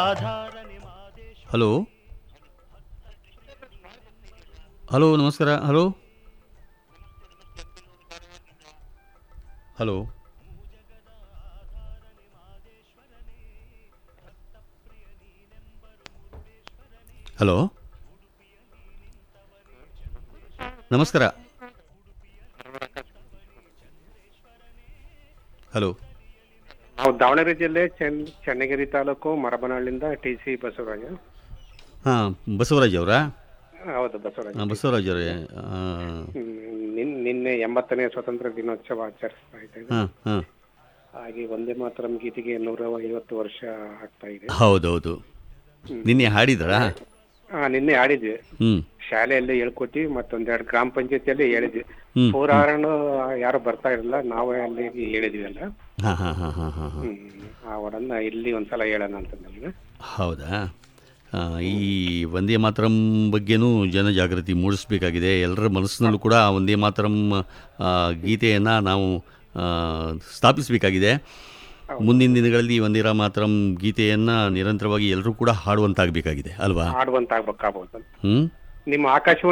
Hello hello ನಮಸ್ಕಾರ hello hello hello ನಮಸ್ಕಾರ hello ನಾವು ದಾವಣಗೆರೆ ಜಿಲ್ಲೆ ಚೆನ್ ಚನ್ನಗಿರಿ ತಾಲೂಕು ಮರಬನಹಳ್ಳಿಯಿಂದ ಟಿ ಸಿ ಬಸವರಾಜ ಹಾಂ ಬಸವರಾಜ್ ಅವರಾ ಹೌದು ಬಸವರಾಜ ಹಾಂ ಬಸವರಾಜ್ ಅವರೇ ಹ್ಮ್, ನಿನ್ ನಿನ್ನೆ ಎಂಬತ್ತನೇ ಸ್ವಾತಂತ್ರ್ಯ ದಿನೋತ್ಸವ ಆಚರಿಸ್ತಾ ಇದ್ದೇವೆ ಹಾಂ ಹಾಂ ಹಾಗೆ ಒಂದೇ ಮಾತರಂ ಗೀತೆಗೆ ನೂರ ಐವತ್ತು ವರ್ಷ ಆಗ್ತಾ ಇದೆ ಹೌದೌದು ನಿನ್ನೆ ಹಾಡಿದ್ರಾ ಆ, ನಿನ್ನೆ ಆಡಿದ್ವಿ ಹ್ಞೂ ಶಾಲೆಯಲ್ಲಿ ಹೇಳ್ಕೊಟ್ಟಿ ಮತ್ತೊಂದೆರಡು ಗ್ರಾಮ ಪಂಚಾಯತಿಯಲ್ಲಿ ಹೇಳಿದ್ವಿ ಹ್ಮ್. ಪೂರಾರಣ ಯಾರು ಬರ್ತಾ ಇರಲಿಲ್ಲ ನಾವೇ ಅಲ್ಲಿ ಹೇಳಿದ್ವಿ ಅಲ್ಲ ಹಾಂ ಹಾಂ ಹಾಂ ಹಾಂ ಹಾಂ ಹಾಂ ಹ್ಮ್ ಆ ಒಡನ್ನ ಇಲ್ಲಿ ಒಂದ್ಸಲ ಹೇಳೋಣ ಅಂತ ನಮ್ಗೆ ಹೌದಾ ಆ, ಈ ವಂದೇ ಮಾತರಂ ಬಗ್ಗೆನೂ ಜನಜಾಗೃತಿ ಮೂಡಿಸಬೇಕಾಗಿದೆ ಎಲ್ಲರ ಮನಸ್ಸಿನಲ್ಲೂ ಕೂಡ ಆ ವಂದೇ ಮಾತರಂ ಗೀತೆಯನ್ನು ನಾವು ಆ, ಸ್ಥಾಪಿಸಬೇಕಾಗಿದೆ ಮುಂದಿನ ದಿನಗಳಲ್ಲಿ ಈ ವಂದೇ ಮಾತರಂ ಗೀತೆಯನ್ನು ನಿರಂತರವಾಗಿ ಎಲ್ಲರೂ ಕೂಡ ಹಾಡುವಂತಾಗಬೇಕಾಗಿದೆ ಅಲ್ವಾ ಆಡುವಂತ ಆಗ್ಬೇಕಾಗ್ಬೋದು ಹ್ಞೂ ನಿಮ್ಮ ಆಕಾಶವಾಣಿ